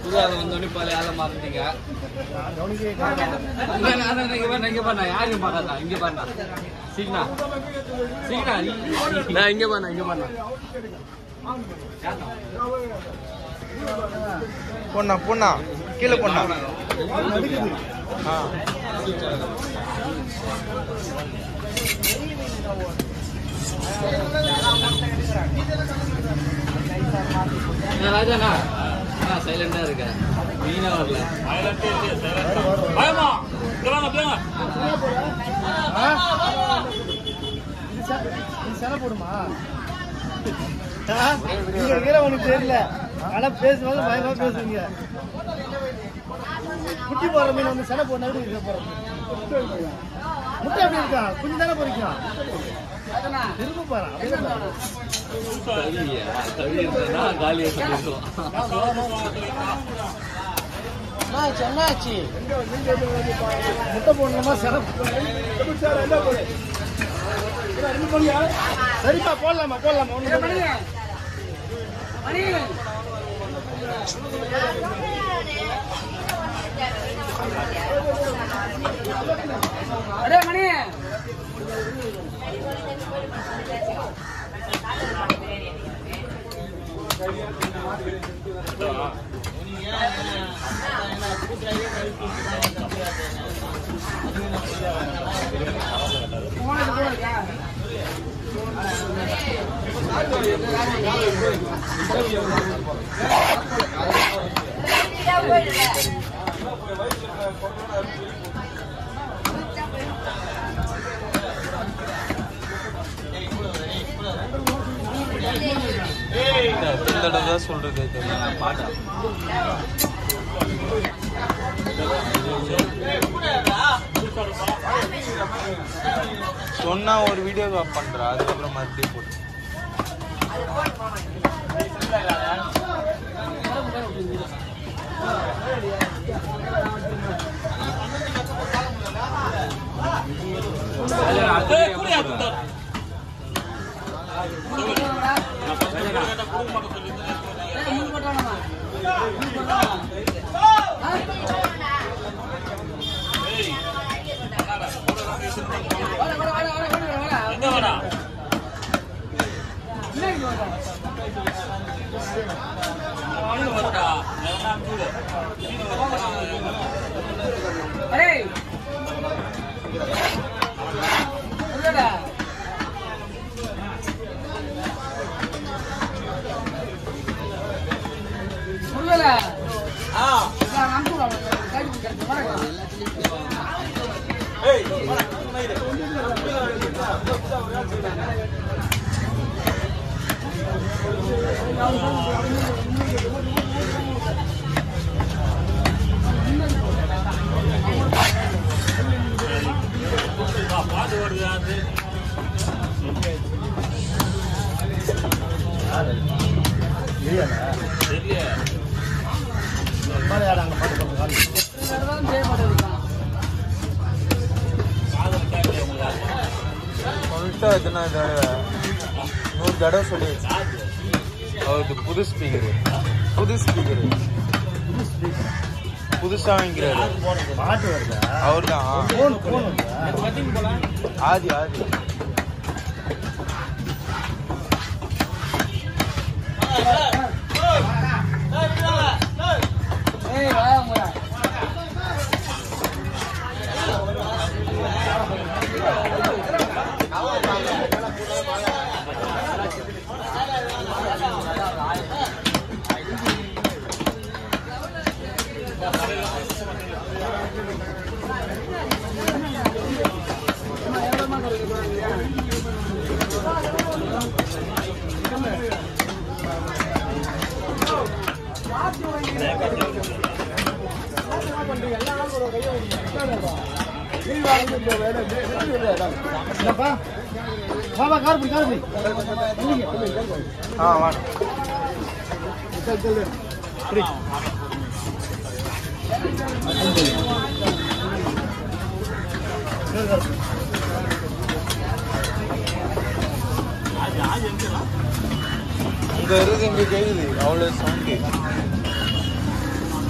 புது ஆள் வந்தோடனே பழைய ஆளை மறந்துட்டீங்க கவனிக்கவே இங்க நான் அதான் இங்க பாருண்ணா, இங்க பாருண்ணா யாரையும் பார்க்காதா இங்க பாருண்ணா சீக்கிரா சீக்கிரா நான் இங்க பாருண்ணா இங்க பாருண்ணா பொண்ணா பொண்ணா கீழே பொண்ணா ஆ ஏன் ராஜாண்ணா சைலண்டா இருக்க மீனா வரல பயமா இங்க வாங்க போங்க சில போடுமா இங்க இருக்கிற உனக்கு தெரியல ஆனா பேசும்போது பயமா பேசுவீங்க குட்டி போற மீன் வந்து சில போடணும் எப்படி இருக்க போறோம் முட்டை எப்படி இருக்கா குஞ்சு தானே பொறிக்கும் திரும்ப போறான் கவியா கவி இருந்தா காலியா சொல்லிருக்கோம் முட்டை போடணுமா சில சரிப்பா போடலாமா போடலாமா ஒண்ணு இந்த தடவை தான் சொல்றது தெரியும் பாட்டா சொன்னா ஒரு வீடியோ பண்றா அதுக்கப்புறம் மறுபடியும் போட்டு ஏய் கூடியா குத்தா நான் ஃபர்ஸ்ட் கேட்ட குடும்ப மாட்ட சொல்லி ஏய் எங்க வரா மீன் வருடா எல்லாம் மீன் மீன் வருடா வா, பாட்டு ஓடுது அது தெரியல காதல் கேட்கல உங்களுக்கு சொல்லிட்டு எத்தனை தடவை நூறு தடவை சொல்லிடுச்சு அவருக்கு புது ஸ்பீக்கரு புது ஸ்பீக்கரு புதுசா வாங்கிக்கிறாரு பாட்டு வருதா அவர் தான் போன் போன் வருதா ஆதி ஆதி என்னப்பா வாப்பா கார் பிடி கார் பிடி ஆ வாங்க இங்க இருக்கு இங்க கேக்குது அவ்வளவு சவுண்ட்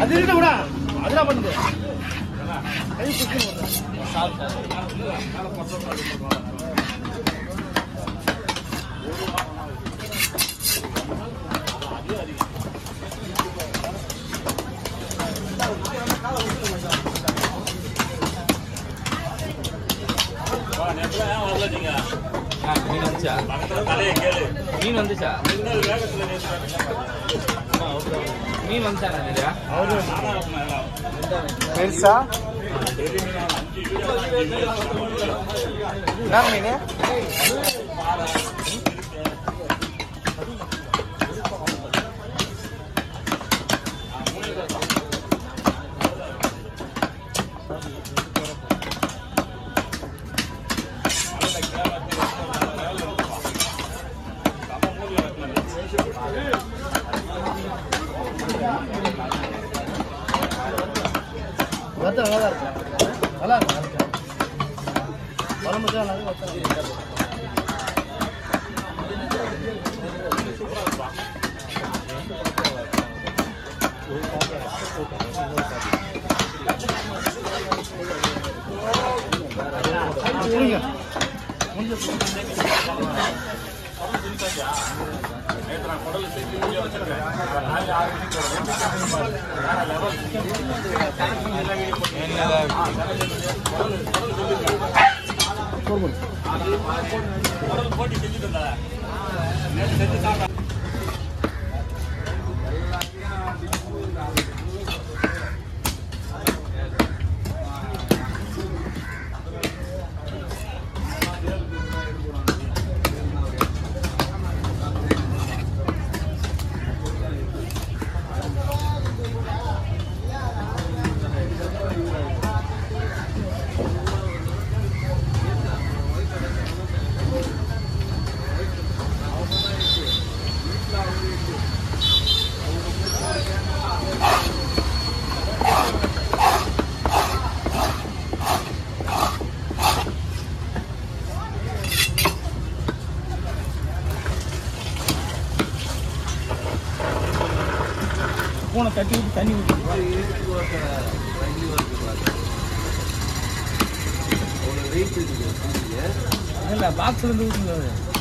அது இருக்கட்டும் விடா அதெல்லாம் பண்ணுது கை குத்தி போடுறேன் வா, நேத்துல ஏன் வரல நீங்க? ஆ, மீன் வந்துச்சா பக்கத்துல தலையை கேளு. மீன் வந்துச்சா சிக்னல் வேகத்துல நேத்து மீன் வந்துச்சா நிறையா அவரு நானா இருக்கணும் எல்லாம். பெருசா என்ன மீன் வத்த நல்லா இருக்கு நல்லா இருக்கு நல்லா இருக்கு குழம்பு தான் நல்லா இருக்கு வத்த இருங்க நேத்து நான் குடல்ல சேர்த்து இங்கே வச்சிருக்கேன். நாளைக்கு ஆறு மணிக்கு வரும். குடல் போட்டி செஞ்சுட்டு இருந்தா. நேத்து செஞ்சு சாப்பிட்டேன். பூனை தட்டி விட்டு தண்ணி ஊற்றி இல்லை பாக்ஸ்ல இருந்து ஊற்றுங்க